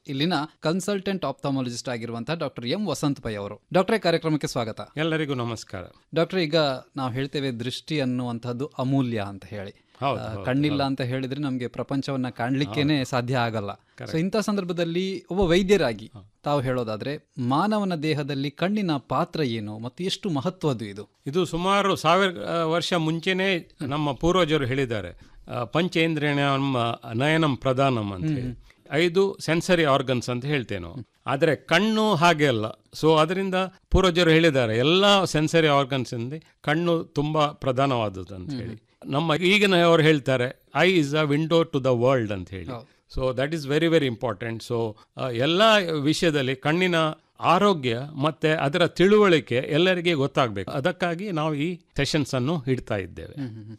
ಇಲ್ಲಿನ ಕನ್ಸಲ್ಟೆಂಟ್ ಆಪ್ಥಾಮಾಲಜಿಸ್ಟ್ ಆಗಿರುವಂತಹ doctor M Vasant pi ಅವರು ಡಾಕ್ಟರೇ ಕಾರ್ಯಕ್ರಮಕ್ಕೆ ಸ್ವಾಗತ ಎಲ್ಲರಿಗೂ ನಮಸ್ಕಾರ ಡಾಕ್ಟರ್ ಈಗ ನಾವು ಹೇಳ್ತೇವೆ ದೃಷ್ಟಿ ಅನ್ನುವಂಥದ್ದು ಅಮೂಲ್ಯ ಅಂತ ಹೇಳಿ ಹೌದು, ಆ, ಕಣ್ಣಿಲ್ಲ ಅಂತ ಹೇಳಿದ್ರೆ ನಮಗೆ ಪ್ರಪಂಚವನ್ನ ಕಾಣ್ಲಿಕ್ಕೇನೆ ಸಾಧ್ಯ ಆಗಲ್ಲ ಸೊ ಇಂಥ ಸಂದರ್ಭದಲ್ಲಿ ಒಬ್ಬ ವೈದ್ಯರಾಗಿ ತಾವು ಹೇಳೋದಾದ್ರೆ ಮಾನವನ ದೇಹದಲ್ಲಿ ಕಣ್ಣಿನ ಪಾತ್ರ ಏನು ಮತ್ತು ಎಷ್ಟು ಮಹತ್ವದ್ದು ಇದು ಇದು ಸುಮಾರು ಸಾವಿರ ಆ, ವರ್ಷ ಮುಂಚೆನೇ ನಮ್ಮ ಪೂರ್ವಜರು ಹೇಳಿದ್ದಾರೆ ಆ, ಪಂಚೇಂದ್ರಿಯ ನಯನಂ ಪ್ರಧಾನಂ ಅಂತ ಹೇಳಿ ಐದು ಸೆನ್ಸರಿ ಆರ್ಗನ್ಸ್ ಅಂತ ಹೇಳ್ತೇವೆ ನಾವು ಆದರೆ ಕಣ್ಣು ಹಾಗೆ ಅಲ್ಲ ಸೊ ಅದರಿಂದ ಪೂರ್ವಜರು ಹೇಳಿದ್ದಾರೆ ಎಲ್ಲ ಸೆನ್ಸರಿ ಆರ್ಗನ್ಸ್ ಇಂದ ಕಣ್ಣು ತುಂಬಾ ಪ್ರಧಾನವಾದದ್ದು ಅಂತ ಹೇಳಿ ನಮ್ಮ ಈಗಿನ ಅವರು ಹೇಳ್ತಾರೆ I is a window to the world ಅಂತ ಹೇಳಿ so that is very very important so ಎಲ್ಲ ವಿಷಯದಲ್ಲಿ ಕಣ್ಣಿನ ಆರೋಗ್ಯ ಮತ್ತೆ ಅದರ ತಿಳುವಳಿಕೆ ಎಲ್ಲರಿಗೆ ಗೊತ್ತಾಗಬೇಕು ಅದಕ್ಕಾಗಿ ನಾವು ಈ ಸೆಷನ್ಸ್ ಅನ್ನು ಇಡ್ತಾ ಇದ್ದೇವೆ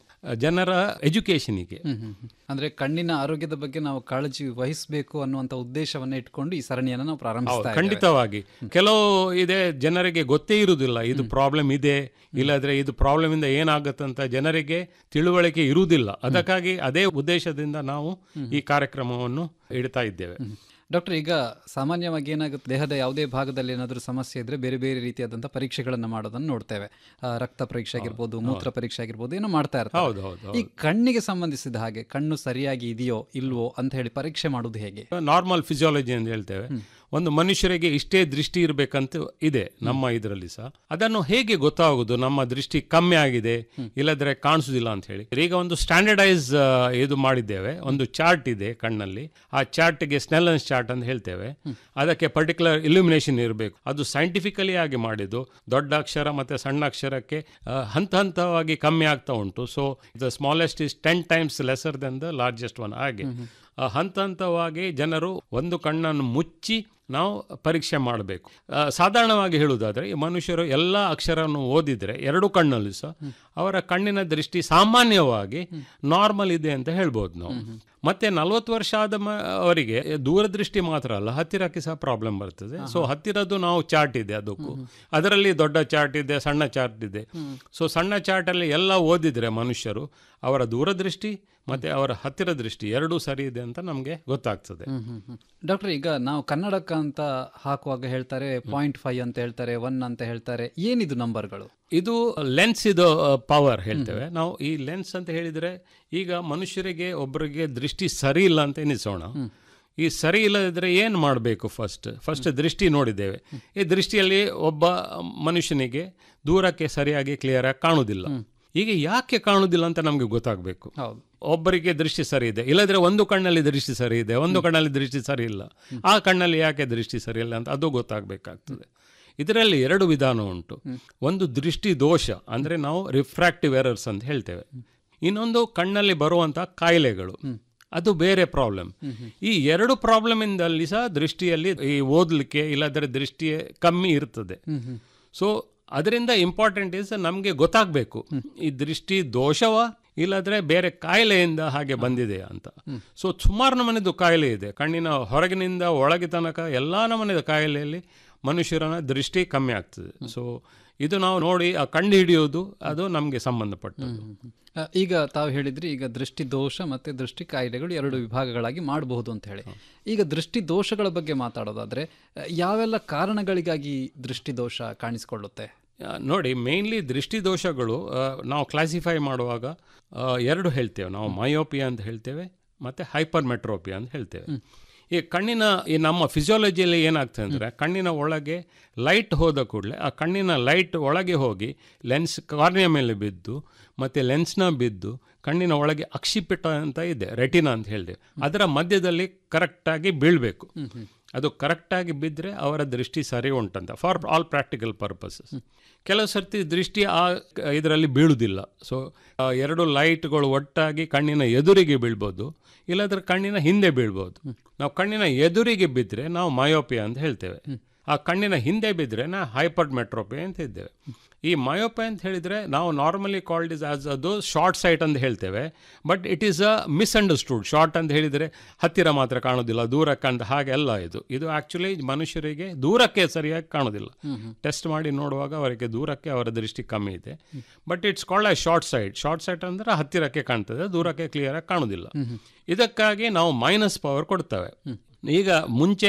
ಜನರ ಎಜುಕೇಶನಿಗೆ ಹ್ಮ್ ಹ್ಮ್ ಹ್ಮ್. ಅಂದ್ರೆ ಕಣ್ಣಿನ ಆರೋಗ್ಯದ ಬಗ್ಗೆ ನಾವು ಕಾಳಜಿ ವಹಿಸಬೇಕು ಅನ್ನುವಂತ ಉದ್ದೇಶವನ್ನ ಇಟ್ಕೊಂಡು ಈ ಸರಣಿಯನ್ನ ನಾವು ಪ್ರಾರಂಭಿಸ್ತಾ ಇದ್ದೇವೆ. ಖಂಡಿತವಾಗಿ ಕೆಲವು ಇದೆ ಜನರಿಗೆ ಗೊತ್ತೇ ಇರುವುದಿಲ್ಲ ಇದು ಪ್ರಾಬ್ಲಮ್ ಇದೆ ಇಲ್ಲದ್ರೆ ಇದು ಪ್ರಾಬ್ಲಮ್ ಇಂದ ಏನಾಗುತ್ತಂತ ಜನರಿಗೆ ತಿಳುವಳಿಕೆ ಇರುವುದಿಲ್ಲ ಅದಕ್ಕಾಗಿ ಅದೇ ಉದ್ದೇಶದಿಂದ ನಾವು ಈ ಕಾರ್ಯಕ್ರಮವನ್ನು ಇಡ್ತಾ ಇದ್ದೇವೆ ಡಾಕ್ಟರ್ ಈಗ ಸಾಮಾನ್ಯವಾಗಿ ಏನಾಗುತ್ತೆ ದೇಹದ ಯಾವುದೇ ಭಾಗದಲ್ಲಿ ಏನಾದರೂ ಸಮಸ್ಯೆ ಇದ್ರೆ ಬೇರೆ ಬೇರೆ ರೀತಿಯಾದಂಥ ಪರೀಕ್ಷೆಗಳನ್ನು ಮಾಡೋದನ್ನು ನೋಡ್ತೇವೆ ಆ, ರಕ್ತ ಪರೀಕ್ಷೆ ಆಗಿರ್ಬೋದು ಮೂತ್ರ ಪರೀಕ್ಷೆ ಆಗಿರ್ಬೋದು ಏನೋ ಮಾಡ್ತಾ ಇರ್ತಾರೆ ಹೌದು ಹೌದು ಈ ಕಣ್ಣಿಗೆ ಸಂಬಂಧಿಸಿದ ಹಾಗೆ ಕಣ್ಣು ಸರಿಯಾಗಿ ಇದೆಯೋ ಇಲ್ವೋ ಅಂತ ಹೇಳಿ ಪರೀಕ್ಷೆ ಮಾಡೋದು ಹೇಗೆ ನಾರ್ಮಲ್ ಫಿಸಿಯಾಲಜಿ ಅಂತ ಹೇಳ್ತೇವೆ ಒಂದು ಮನುಷ್ಯರಿಗೆ ಇಷ್ಟೇ ದೃಷ್ಟಿ ಇರಬೇಕಂತ ಇದೆ ನಮ್ಮ ಇದರಲ್ಲಿ ಸಹ ಅದನ್ನು ಹೇಗೆ ಗೊತ್ತಾಗುದು ನಮ್ಮ ದೃಷ್ಟಿ ಕಮ್ಮಿ ಆಗಿದೆ ಇಲ್ಲದ್ರೆ ಕಾಣಿಸುದಿಲ್ಲ ಅಂತ ಹೇಳಿ ಈಗ ಒಂದು ಸ್ಟ್ಯಾಂಡರ್ಡೈಸ್ ಇದು ಮಾಡಿದ್ದೇವೆ ಒಂದು ಚಾರ್ಟ್ ಇದೆ ಕಣ್ಣಲ್ಲಿ ಆ ಚಾರ್ಟ್ಗೆ ಸ್ನೆಲ್ಲನ್ಸ್ ಚಾರ್ಟ್ ಅಂತ ಹೇಳ್ತೇವೆ ಅದಕ್ಕೆ ಪರ್ಟಿಕ್ಯುಲರ್ ಇಲ್ಯುಮಿನೇಷನ್ ಇರಬೇಕು ಅದು ಸೈಂಟಿಫಿಕಲಿ ಆಗಿ ಮಾಡಿದ್ದು ದೊಡ್ಡ ಅಕ್ಷರ ಮತ್ತೆ ಸಣ್ಣ ಅಕ್ಷರಕ್ಕೆ ಆ, ಹಂತ ಹಂತವಾಗಿ ಕಮ್ಮಿ ಆಗ್ತಾ ಉಂಟು so the smallest is ten times lesser than the largest one ಹಾಗೆ ಆ, ಹಂತ ಹಂತವಾಗಿ ಜನರು ಒಂದು ಕಣ್ಣನ್ನು ಮುಚ್ಚಿ ನಾವು ಪರೀಕ್ಷೆ ಮಾಡಬೇಕು ಆ, ಸಾಧಾರಣವಾಗಿ ಹೇಳುವುದಾದ್ರೆ ಈ ಮನುಷ್ಯರು ಎಲ್ಲ ಅಕ್ಷರವನ್ನು ಓದಿದ್ರೆ ಎರಡು ಕಣ್ಣಲ್ಲೂ ಸಹ ಅವರ ಕಣ್ಣಿನ ದೃಷ್ಟಿ ಸಾಮಾನ್ಯವಾಗಿ ನಾರ್ಮಲ್ ಇದೆ ಅಂತ ಹೇಳ್ಬೋದು ನಾವು ಮತ್ತೆ ನಲವತ್ತು ವರ್ಷ ಆದ ಮ- ಅವರಿಗೆ ದೂರದೃಷ್ಟಿ ಮಾತ್ರ ಅಲ್ಲ ಹತ್ತಿರಕ್ಕೆ ಸಹ ಪ್ರಾಬ್ಲಮ್ ಬರ್ತದೆ ಸೊ ಹತ್ತಿರದ್ದು ನಾವು ಚಾರ್ಟ್ ಇದೆ ಅದಕ್ಕೂ ಅದರಲ್ಲಿ ದೊಡ್ಡ ಚಾರ್ಟ್ ಇದೆ ಸಣ್ಣ ಚಾರ್ಟ್ ಇದೆ ಸೊ ಸಣ್ಣ ಚಾರ್ಟಲ್ಲಿ ಎಲ್ಲ ಓದಿದ್ರೆ ಮನುಷ್ಯರು ಅವರ ದೂರದೃಷ್ಟಿ ಮತ್ತೆ ಅವರ ಹತ್ತಿರ ದೃಷ್ಟಿ ಎರಡೂ ಸರಿ ಇದೆ ಅಂತ ನಮಗೆ ಗೊತ್ತಾಗ್ತದೆ ಡಾಕ್ಟರ್ ಈಗ ನಾವು ಕನ್ನಡಕ ಅಂತ ಹಾಕುವಾಗ ಹೇಳ್ತಾರೆ ಪಾಯಿಂಟ್ ಫೈವ್ ಅಂತ ಹೇಳ್ತಾರೆ ಒನ್ ಅಂತ ಹೇಳ್ತಾರೆ ಏನಿದು ನಂಬರ್ಗಳು ಇದು ಲೆನ್ಸ್ ಇದು ಪವರ್ ಹೇಳ್ತೇವೆ ನಾವು ಈ ಲೆನ್ಸ್ ಅಂತ ಹೇಳಿದ್ರೆ ಈಗ ಮನುಷ್ಯರಿಗೆ ಒಬ್ಬರಿಗೆ ದೃಷ್ಟಿ ಸರಿ ಇಲ್ಲ ಅಂತ ಎನಿಸೋಣ ಈ ಸರಿ ಇಲ್ಲದಿದ್ರೆ ಏನು ಮಾಡಬೇಕು ಫಸ್ಟ್ ಫಸ್ಟ್ ದೃಷ್ಟಿ ನೋಡಿದ್ದೇವೆ ಈ ದೃಷ್ಟಿಯಲ್ಲಿ ಒಬ್ಬ ಮನುಷ್ಯನಿಗೆ ದೂರಕ್ಕೆ ಸರಿಯಾಗಿ ಕ್ಲಿಯರ್ ಆಗಿ ಕಾಣುವುದಿಲ್ಲ ಈಗ ಯಾಕೆ ಕಾಣುವುದಿಲ್ಲ ಅಂತ ನಮಗೆ ಗೊತ್ತಾಗಬೇಕು ಹೌದು ಒಬ್ಬರಿಗೆ ದೃಷ್ಟಿ ಸರಿ ಇದೆ ಇಲ್ಲದ್ರೆ ಒಂದು ಕಣ್ಣಲ್ಲಿ ದೃಷ್ಟಿ ಸರಿ ಇದೆ ಒಂದು ಕಣ್ಣಲ್ಲಿ ದೃಷ್ಟಿ ಸರಿ ಇಲ್ಲ ಆ ಕಣ್ಣಲ್ಲಿ ಯಾಕೆ ದೃಷ್ಟಿ ಸರಿ ಇಲ್ಲ ಅಂತ ಅದು ಗೊತ್ತಾಗಬೇಕಾಗ್ತದೆ ಇದರಲ್ಲಿ ಎರಡು ವಿಧಾನ ಉಂಟು ಒಂದು ದೃಷ್ಟಿ ದೋಷ ಅಂದರೆ ನಾವು ರಿಫ್ರಾಕ್ಟಿವ್ ಎರರ್ಸ್ ಅಂತ ಹೇಳ್ತೇವೆ ಇನ್ನೊಂದು ಕಣ್ಣಲ್ಲಿ ಬರುವಂಥ ಕಾಯಿಲೆಗಳು ಅದು ಬೇರೆ ಪ್ರಾಬ್ಲಮ್ ಈ ಎರಡು ಪ್ರಾಬ್ಲಮ್ ಇಂದಲ್ಲಿ ಸಹ ದೃಷ್ಟಿಯಲ್ಲಿ ಈ ಓದಲಿಕ್ಕೆ ಇಲ್ಲದ್ರೆ ದೃಷ್ಟಿ ಕಮ್ಮಿ ಇರ್ತದೆ ಸೊ ಅದರಿಂದ ಇಂಪಾರ್ಟೆಂಟ್ ಇಸ್ ನಮಗೆ ಗೊತ್ತಾಗಬೇಕು ಈ ದೃಷ್ಟಿ ದೋಷವ ಇಲ್ಲದ್ರೆ ಬೇರೆ ಕಾಯಿಲೆಯಿಂದ ಹಾಗೆ ಬಂದಿದೆಯಾ ಅಂತ ಸೊ ಸುಮಾರು ನಮನೆದು ಕಾಯಿಲೆ ಇದೆ ಕಣ್ಣಿನ ಹೊರಗಿನಿಂದ ಒಳಗೆ ತನಕ ಎಲ್ಲ ನಮನೆದ ಕಾಯಿಲೆಯಲ್ಲಿ ಮನುಷ್ಯರನ ದೃಷ್ಟಿ ಕಮ್ಮಿ ಆಗ್ತದೆ ಸೊ ಇದು ನಾವು ನೋಡಿ ಆ ಕಂಡು ಹಿಡಿಯೋದು ಅದು ನಮಗೆ ಸಂಬಂಧಪಟ್ಟದ್ದು ಆ, ಈಗ ತಾವು ಹೇಳಿದ್ರಿ ಈಗ ದೃಷ್ಟಿ ದೋಷ ಮತ್ತೆ ದೃಷ್ಟಿ ಕಾಯಿಲೆಗಳು ಎರಡು ವಿಭಾಗಗಳಾಗಿ ಮಾಡಬಹುದು ಅಂತ ಹೇಳಿ ಈಗ ದೃಷ್ಟಿ ದೋಷಗಳ ಬಗ್ಗೆ ಮಾತಾಡೋದಾದ್ರೆ ಆ, ಯಾವೆಲ್ಲ ಕಾರಣಗಳಿಗಾಗಿ ದೃಷ್ಟಿ ದೋಷ ಕಾಣಿಸಿಕೊಳ್ಳುತ್ತೆ ಆ, ನೋಡಿ ಮೇನ್ಲಿ ದೃಷ್ಟಿ ದೋಷಗಳು ಆ, ನಾವು ಕ್ಲಾಸಿಫೈ ಮಾಡುವಾಗ ಆ, ಎರಡು ಹೇಳ್ತೇವೆ ನಾವು ಮಯೋಪಿಯಾ ಅಂತ ಹೇಳ್ತೇವೆ ಮತ್ತು ಹೈಪರ್ ಮೆಟ್ರೋಪಿಯಾ ಅಂತ ಹೇಳ್ತೇವೆ ಈ ಕಣ್ಣಿನ ಈ ನಮ್ಮ ಫಿಸಿಯಾಲಜಿಯಲ್ಲಿ ಏನಾಗ್ತದೆ ಅಂದರೆ ಕಣ್ಣಿನ ಒಳಗೆ ಲೈಟ್ ಹೋದ ಕೂಡಲೇ ಆ ಕಣ್ಣಿನ ಲೈಟ್ ಒಳಗೆ ಹೋಗಿ ಲೆನ್ಸ್ ಕಾರ್ನಿಯ ಮೇಲೆ ಬಿದ್ದು ಮತ್ತು ಲೆನ್ಸ್ನ ಬಿದ್ದು ಕಣ್ಣಿನ ಒಳಗೆ ಅಕ್ಷಿಪಿಟ ಅಂತ ಇದೆ ರೆಟಿನಾ ಅಂತ ಹೇಳ್ತೇವೆ ಅದರ ಮಧ್ಯದಲ್ಲಿ ಕರೆಕ್ಟಾಗಿ ಬೀಳಬೇಕು ಅದು ಕರೆಕ್ಟಾಗಿ ಬಿದ್ದರೆ ಅವರ ದೃಷ್ಟಿ ಸರಿ ಉಂಟಂತ ಫಾರ್ ಆಲ್ ಪ್ರಾಕ್ಟಿಕಲ್ ಪರ್ಪಸಸ್ ಕೆಲವು ಸರ್ತಿ ದೃಷ್ಟಿ ಆ ಇದರಲ್ಲಿ ಬೀಳುವುದಿಲ್ಲ ಸೊ ಎರಡು ಲೈಟ್ಗಳು ಒಟ್ಟಾಗಿ ಕಣ್ಣಿನ ಎದುರಿಗೆ ಬೀಳ್ಬೋದು ಇಲ್ಲಾಂದ್ರೆ ಕಣ್ಣಿನ ಹಿಂದೆ ಬೀಳ್ಬೋದು ನಾವು ಕಣ್ಣಿನ ಎದುರಿಗೆ ಬಿದ್ದರೆ ನಾವು ಮಯೋಪಿಯಾ ಅಂತ ಹೇಳ್ತೇವೆ ಆ ಕಣ್ಣಿನ ಹಿಂದೆ ಬಿದ್ದರೆ ನಾ ಹೈಪರ್ ಮೆಟ್ರೋಪಿಯಾ ಅಂತ ಇದ್ದೇವೆ ಈ ಮಯೋಪೆ ಅಂತ ಹೇಳಿದರೆ ನಾವು ನಾರ್ಮಲಿ ಕಾಲ್ಡ್ ಇಸ್ ಆಸ್ ಅದು ಶಾರ್ಟ್ ಸೈಟ್ ಅಂತ ಹೇಳ್ತೇವೆ but it is a misunderstood short ಅಂತ ಹೇಳಿದರೆ ಹತ್ತಿರ ಮಾತ್ರ ಕಾಣೋದಿಲ್ಲ ದೂರಕ್ಕೆ ಅಂತ ಹಾಗೆಲ್ಲ ಇದು ಇದು ಆ್ಯಕ್ಚುಲಿ ಮನುಷ್ಯರಿಗೆ ದೂರಕ್ಕೆ ಸರಿಯಾಗಿ ಕಾಣೋದಿಲ್ಲ ಟೆಸ್ಟ್ ಮಾಡಿ ನೋಡುವಾಗ ಅವರಿಗೆ ದೂರಕ್ಕೆ ಅವರ ದೃಷ್ಟಿ ಕಮ್ಮಿ ಇದೆ but it's called a short sight short sight ಅಂದರೆ ಹತ್ತಿರಕ್ಕೆ ಕಾಣ್ತದೆ ದೂರಕ್ಕೆ ಕ್ಲಿಯರಾಗಿ ಕಾಣೋದಿಲ್ಲ ಇದಕ್ಕಾಗಿ ನಾವು ಮೈನಸ್ ಪವರ್ ಕೊಡ್ತೇವೆ ಈಗ ಮುಂಚೆ